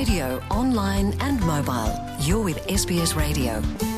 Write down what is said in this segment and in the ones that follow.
radio online and mobile. You're with SBS Radio.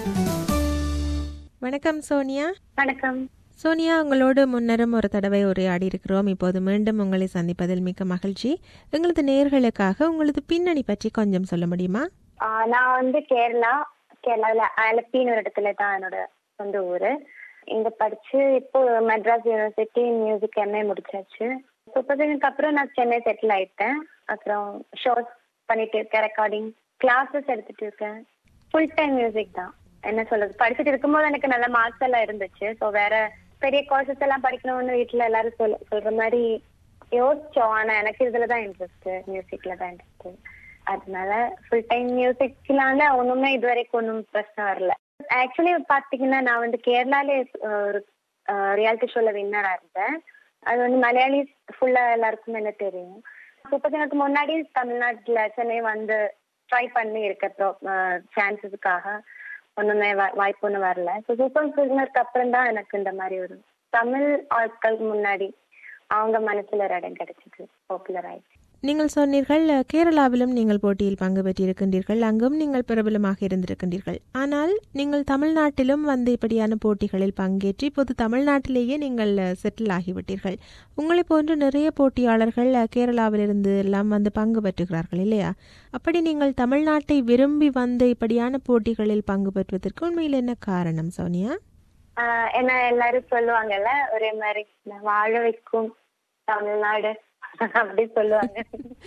வணக்கம் சோனியா வணக்கம் சோனியா உங்களோடு முன்னரும் ஒரு தடவை உரையாடி இருக்கிறோம் இப்போது மீண்டும் உங்களை சந்திப்பதில் மிக்க மகிழ்ச்சி எங்களது நேர்களுக்காக உங்களது பின்னணி பற்றி கொஞ்சம் சொல்ல முடியுமா ஆஹ் நான் வந்து கேரளா கேரளாவில் ஆலப்பின்னு ஒரு இடத்துல தான் என்னோட சொந்த ஊரு இங்க படிச்சு இப்போ மெட்ராஸ் யூனிவர்சிட்டி மியூசிக் எம்ஏ முடிச்சாச்சு முப்பதுக்கு அப்புறம் நான் சென்னை செட்டில் ஆயிட்டேன் அப்புறம் ஷோஸ் பண்ணிட்டு இருக்கேன் ரெக்கார்டிங் கிளாஸஸ் எடுத்துட்டு இருக்கேன் ஃபுல் டைம் மியூசிக் தான் என்ன சொல்றது படிச்சுட்டு இருக்கும்போது எனக்கு நல்ல மார்க்ஸ் எல்லாம் இருந்துச்சு ஸோ வேற பெரிய கோர்சஸ் எல்லாம் படிக்கணும்னு வீட்டுல எல்லாரும் சொல் சொல்ற மாதிரி யோசிச்சோம் ஆனா எனக்கு இதுல தான் இன்ட்ரெஸ்ட் மியூசிக்ல தான் இன்ட்ரெஸ்ட் அதனால ஃபுல் டைம் மியூசிக்லால ஒண்ணுமே இது வரைக்கும் ஒன்றும் பிரச்சனை வரல ஆக்சுவலி பாத்தீங்கன்னா நான் வந்து கேரளாலே அஹ், ஒரு ரியாலிட்டி ஷோல வின்னரா இருந்தேன் அது வந்து மலையாளிஸ் ஃபுல்லா எல்லாருக்கும் என்ன தெரியும் சூப்பர் சிங்கருக்கு முன்னாடி தமிழ்நாட்டுல சென்னை வந்து ட்ரை பண்ணி இருக்க சான்சஸுக்காக ஒண்ணுமே வா- வாய்ப்பு ஒன்றும் வரல ஸோ சூப்பர் சிங்கருக்கு அப்புறம் தான் எனக்கு இந்த மாதிரி ஒரு தமிழ் ஆட்கள் முன்னாடி அவங்க மனசுல ஒரு இடம் கிடைச்சிது பாப்புலர் ஆயிடுச்சு நீங்கள் சொன்னீர்கள் அஹ், கேரளாவிலும் நீங்கள் போட்டியில் பங்கு பெற்றிருக்கின்றீர்கள் அங்கும் நீங்கள் பிரபலமாக இருந்திருக்கின்றீர்கள் ஆனால் நீங்கள் தமிழ்நாட்டிலும் வந்து இப்படியான போட்டிகளில் பங்கேற்று இப்போது தமிழ்நாட்டிலேயே நீங்கள் செட்டில் ஆகிவிட்டீர்கள் உங்களை போன்று நிறைய போட்டியாளர்கள் அஹ், கேரளாவிலிருந்து எல்லாம் வந்து பங்கு பெற்றுகிறார்கள் இல்லையா அப்படி நீங்கள் தமிழ்நாட்டை விரும்பி வந்து இப்படியான போட்டிகளில் பங்கு பெற்றுவதற்கு உண்மையில் என்ன காரணம் சோனியா ஆஹ் என்ன எல்லாரும் சொல்லுவாங்கல்ல ஒரே மாதிரி நான் வாழ வைக்கும் தமிழ்நாடு அப்படி சொல்லுவாங்க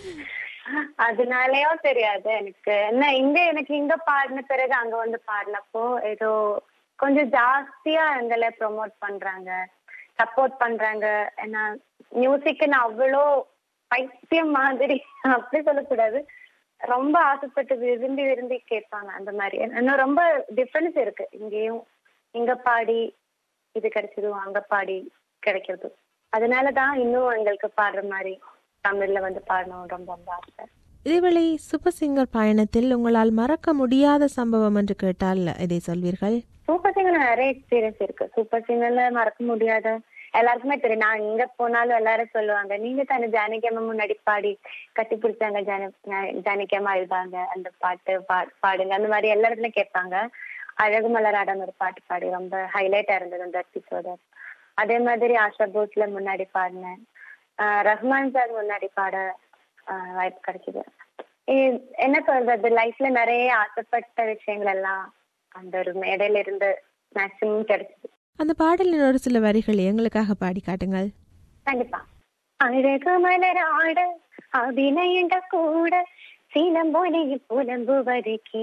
அதனாலயோ தெரியாது எனக்கு என்ன இங்க எனக்கு இங்க பாடின பிறகு அங்க வந்து பாடினப்போ ஏதோ கொஞ்சம் ஜாஸ்தியா எங்களை ப்ரொமோட் பண்றாங்க சப்போர்ட் பண்றாங்க ஏன்னா மியூசிக்னு அவ்வளோ பைத்தியம் மாதிரி அப்படி சொல்லக்கூடாது ரொம்ப ஆசைப்பட்டு விரும்பி விரும்பி கேட்பாங்க அந்த மாதிரி இன்னும் ரொம்ப டிஃபரன்ஸ் இருக்கு இங்கேயும் இங்க பாடி இது கிடைச்சதும் அங்க பாடி கிடைக்கிறது அதனாலதான் இன்னும் எங்களுக்கு பாடுற மாதிரி தமிழ்ல வந்து பாடணும் ரொம்ப ரொம்ப ஆசை இதேவேளை சூப்பர் சிங்கர் பயணத்தில் உங்களால் மறக்க முடியாத சம்பவம் என்று கேட்டால் இதை சொல்வீர்கள் சூப்பர் சிங்கர்ல நிறைய எக்ஸ்பீரியன்ஸ் இருக்கு சூப்பர் சிங்கர்ல மறக்க முடியாத எல்லாருக்குமே தெரியும் நான் எங்க போனாலும் எல்லாரும் சொல்லுவாங்க நீங்க தானே ஜானகி அம்மா முன்னாடி பாடி கட்டி பிடிச்சாங்க ஜான ஜா- ஜானகி அம்மா அழுதாங்க அந்த பாட்டு பா- பாடுங்க அந்த மாதிரி எல்லா இடத்துலயும் கேட்பாங்க அழகு மலராடம் ஒரு பாட்டு பாடி ரொம்ப ஹைலைட்டா இருந்தது அந்த எபிசோட அதே மாதிரி ஆஷா போஸ்ல முன்னாடி பாடினேன் ஆஹ் ரஹ்மான் சார் முன்னாடி பாட ஆஹ் வாய்ப்பு கிடைச்சது இ- என்ன சொல்றது லைஃப்ல நிறைய ஆசைப்பட்ட விஷயங்கள் எல்லாம் அந்த ஒரு மேடையில இருந்து மேக்சிமம் கிடைச்சது அந்த பாடலின் ஒரு சில வரிகளை எங்களுக்காக பாடி காட்டுங்கள் கண்டிப்பா அழகு மலராட அபிநயங்க கூட சீலம்பொலி புலம்புவதற்கே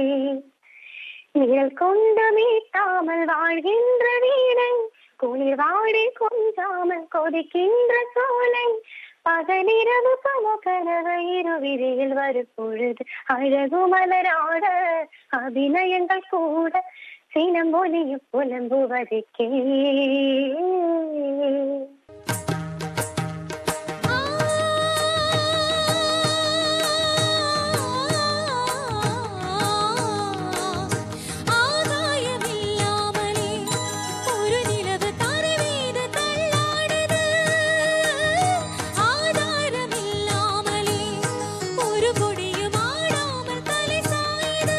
நிழல் கொண்டு மீட்டாமல் வாழ்கின்ற வீரன் குளிர் வாடி கொஞ்சாமல் கொதிக்கின்ற சோலை பகலிரவு பல கனவு இருவிரியில் வரும் பொழுது அழகு மலராட அபிநயங்கள் கூட சீனம்பொலிய புலம்புவதற்கே ஆகாயமில்லாமலே ஒரு நிலவு தரை மீது தள்ளாடுது ஆதாரமில்லாமலே ஒரு கொடியும் ஆடாமல் தலை சாயுது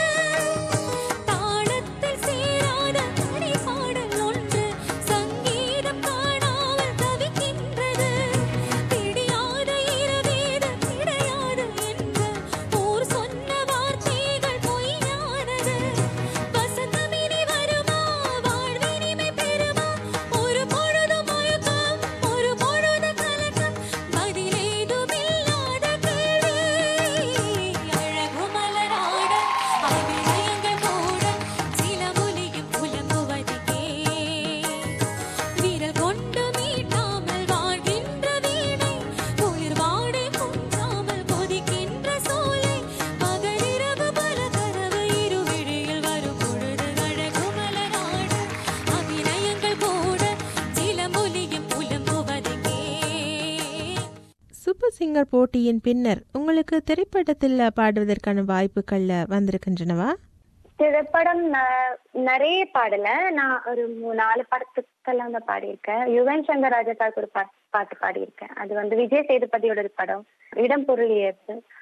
தாளத்தில் சேராத தனி பாடல் ஒன்று சங்கீதம் காணாமல் தவிக்கின்றது தெரியாத இரவேது கிடையாது என்று ஊர் சொன்ன வார்த்தைகள் பொய்யானது வசந்தமினி வருமா வாழ்வினிமை பெறுமா ஒரு பொழுது முழுக்கம் ஒரு பொழுது கலக்கம் பதிலேதுமில்லாத கேள்வி அழகு மலராட அபிநயங்கள் கூட சில மொழியும் புலம்புவதற்கே விரல் கொண்டு மீட்டாமல் வாழ்கின்ற வீணை குளிர் வாடை கொஞ்சாமல் கொதிக்கின்ற சோலை பகலிரவு பல கனவு இருவிழியில் வரும் பொழுது அழகு மலராட அபிநயங்கள் கூட சில மொழியும் புலம்புவதற்கே சூப்பர் சிங்கர் போட்டியின் பின்னர் உங்களுக்கு திரைப்படத்தில் பாடுவதற்கான வாய்ப்புகள் வந்திருக்கின்றனவா திரைப்படம் ந- நிறைய பாடல நான் ஒரு மூணு நாலு படத்துக்கெல்லாம் தான் பாடியிருக்கேன் யுவன் சங்கர் ராஜா சார் ஒரு பாட்டு பாட்டு பாடியிருக்கேன் அது வந்து விஜய் சேதுபதியோட ஒரு படம் இடம் பொருள் இயேசு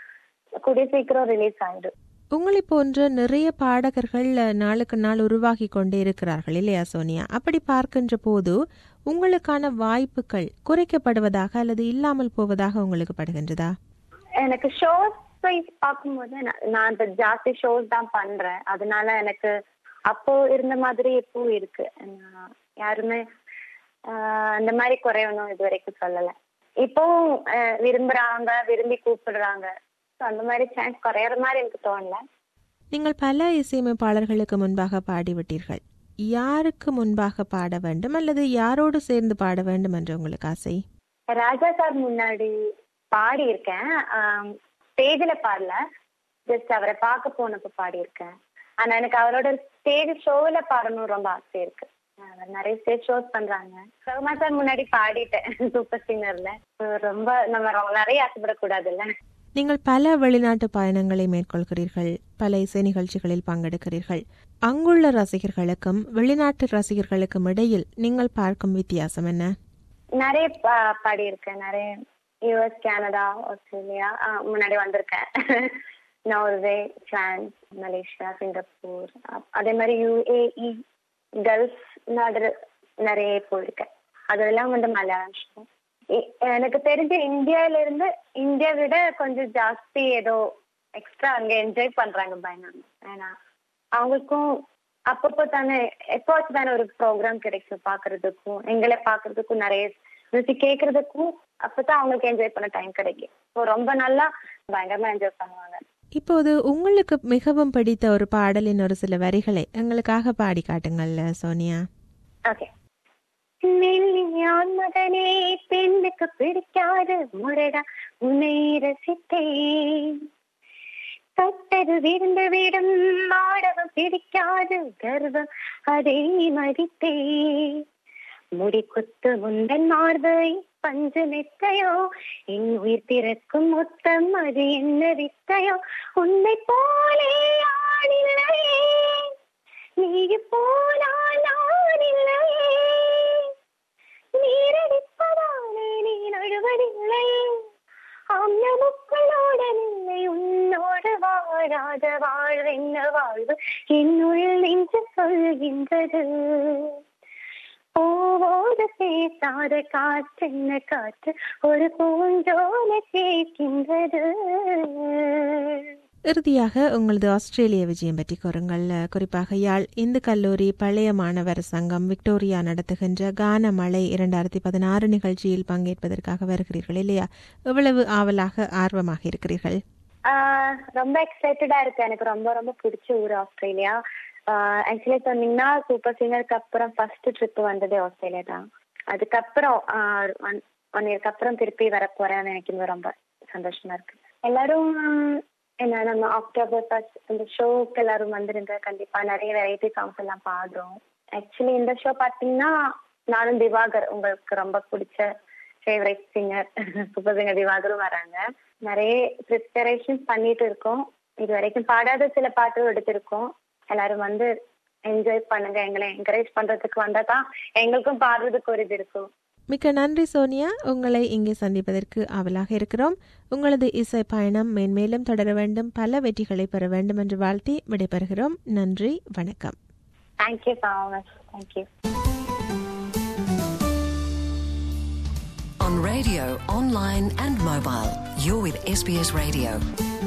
கூடிய சீக்கிரம் ரிலீஸ் ஆயிடும் உங்களை போன்ற நிறைய பாடகர்கள் அஹ், நாளுக்கு நாள் உருவாகி கொண்டே இருக்கிறார்கள் இல்லையா சோனியா அப்படி பார்க்கின்ற போது உங்களுக்கான வாய்ப்புகள் குறைக்கப்படுவதாக அல்லது இல்லாமல் போவதாக உங்களுக்கு படுகின்றதா எனக்கு ஷோஸ் வைஸ் பார்க்கும்போது நான் நான் இப்ப ஜாஸ்தி ஷோஸ் தான் பண்றேன் அதனால எனக்கு அப்போ இருந்த மாதிரி இப்போ இருக்கு நான் யாருமே ஆஹ், அந்த மாதிரி குறையணும் இது வரைக்கும் சொல்லல இப்போ ஆஹ், விரும்புறாங்க விரும்பி கூப்பிடுறாங்க So, அந்த மாதிரி சான்ஸ் குறையற மாதிரி எனக்கு தோணல நீங்கள் பல இசையமைப்பாளர்களுக்கு முன்பாக பாடிவிட்டீர்கள் யாருக்கு முன்பாக பாட வேண்டும் அல்லது யாரோடு சேர்ந்து பாட வேண்டும் என்று உங்களுக்கு ஆசை ராஜா சார் முன்னாடி பாடி இருக்கேன் ஸ்டேஜ்ல பாடல ஜஸ்ட் அவரை பார்க்க போனப்ப பாடி இருக்கேன் ஆனா எனக்கு அவரோட ஸ்டேஜ் ஷோல பாடணும் ரொம்ப ஆசை இருக்கு அவர் நிறைய ஸ்டேஜ் ஷோஸ் பண்றாங்க ரகுமா சார் முன்னாடி பாடிட்டேன் சூப்பர் சிங்கர்ல ரொம்ப நம்ம ரொம்ப நிறைய ஆசைப்படக்கூடாதுல்ல நீங்கள் பல வெளிநாட்டு பயணங்களை மேற்கொள்கிறீர்கள் பல இசை நிகழ்ச்சிகளில் பங்கெடுக்கிறீர்கள் அங்குள்ள ரசிகர்களுக்கும் வெளிநாட்டு ரசிகர்களுக்கும் இடையில் நீங்கள் பார்க்கும் வித்தியாசம் என்ன நிறைய பா- பாடியிருக்கேன் நிறைய யூஎஸ் கனடா ஆஸ்திரேலியா ஆஹ் முன்னாடி வந்திருக்கேன் நார்வே பிரான்ஸ் மலேசியா சிங்கப்பூர் அப்- அதே மாதிரி யுஏஇ கல்ஃப் நாடு நிறைய போயிருக்கேன் அதெல்லாம் வந்து மலையாளம் show. இ- எனக்கு தெரிஞ்ச இந்தியால இருந்து இந்தியா விட கொஞ்சம் ஜாஸ்தி ஏதோ எக்ஸ்ட்ரா அங்க என்ஜாய் பண்றாங்க பயணம் ஏன்னா அவங்களுக்கும் அப்பப்போ தானே எப்போச்சு தானே ஒரு ப்ரோக்ராம் கிடைக்கும் பாக்குறதுக்கும் எங்களை பாக்குறதுக்கும் நிறைய மியூசிக் கேக்குறதுக்கும் அப்பதான் அவங்களுக்கு என்ஜாய் பண்ண டைம் கிடைக்கும் ஸோ ரொம்ப நல்லா பயங்கரமா என்ஜாய் பண்ணுவாங்க இப்போது உங்களுக்கு மிகவும் பிடித்த ஒரு பாடலின் ஒரு சில வரிகளை எங்களுக்காக பாடி காட்டுங்கள் சோனியா ஓகே நெல்லியான் மகனே பெண்ணுக்கு பிடிக்காது முரடா உன்னை ரசித்தேன் தொட்டது விருந்து விடும் மாடவம் பிடிக்காது கர்வம் அதை மதித்தேன் முடி குத்து முந்தன் மார்பை பஞ்சு மெத்தையோ என் உயிர் பிறக்கும் மொத்தம் அது என்ன வித்தையோ உன்னை போலே ஆடில்லையே நீ போனால் நான் இல்லையே நீரடிப்பதாலே நீ நழுவதில்லை அம்னமுக்களோடனில்லை உன்னோடு வாழாத வாழ்வென்ன வாழ்வு என்னுள் நெஞ்சு சொல்கின்றது போவோடு பேசாத காற்றென்ன காற்று ஒரு பூஞ்சோல கேட்கின்றது இறுதியாக உங்களது ஆஸ்திரேலிய விஜயம் பற்றி கூறுங்கள் குறிப்பாக யாழ் இந்து கல்லூரி பழைய மாணவர் சங்கம் விக்டோரியா நடத்துகின்ற கான மழை இரண்டாயிரத்தி பதினாறு நிகழ்ச்சியில் பங்கேற்பதற்காக வருகிறீர்கள் இல்லையா எவ்வளவு ஆவலாக ஆர்வமாக இருக்கிறீர்கள் ஆஹ் ரொம்ப எக்ஸைட்டடா இருக்கு எனக்கு ரொம்ப ரொம்ப பிடிச்ச ஊர் ஆஸ்திரேலியா ஆக்சுவலி சொன்னீங்கன்னா சூப்பர் சிங்கருக்கு அப்புறம் ஃபர்ஸ்ட் ட்ரிப் வந்ததே ஆஸ்திரேலியா தான் அதுக்கப்புறம் ஒன் ஒன் இயர்க்கு அப்புறம் திருப்பி வர போறேன்னு எனக்கு இன்னும் ரொம்ப சந்தோஷமா இருக்கு எல்லாரும் என்ன நம்ம அக்டோபர் ஃபர்ஸ்ட் இந்த ஷோக்கு எல்லாரும் வந்துருங்க கண்டிப்பா நிறைய வெரைட்டி சாங்ஸ் எல்லாம் பாடுறோம் ஆக்சுவலி இந்த ஷோ பாத்தீங்கன்னா நானும் திவாகர் உங்களுக்கு ரொம்ப பிடிச்ச ஃபேவரட் சிங்கர் சூப்பர் சிங்கர் திவாகரும் வராங்க நிறைய ப்ரிப்பரேஷன்ஸ் பண்ணிட்டு இருக்கோம் இது வரைக்கும் பாடாத சில பாட்டும் எடுத்திருக்கோம் எல்லாரும் வந்து என்ஜாய் பண்ணுங்க எங்களை என்கரேஜ் பண்றதுக்கு வந்தா தான் எங்களுக்கும் பாடுறதுக்கு ஒரு இது இருக்கும் மிக்க நன்றி சோனியா உங்களை இங்கே சந்திப்பதற்கு ஆவலாக இருக்கிறோம் உங்களது இசை பயணம் மேன்மேலும் தொடர வேண்டும் பல வெற்றிகளை பெற வேண்டும் என்று வாழ்த்தி விடைபெறுகிறோம் நன்றி வணக்கம் thank you so much thank you On radio, online, and mobile, you're with SBS Radio.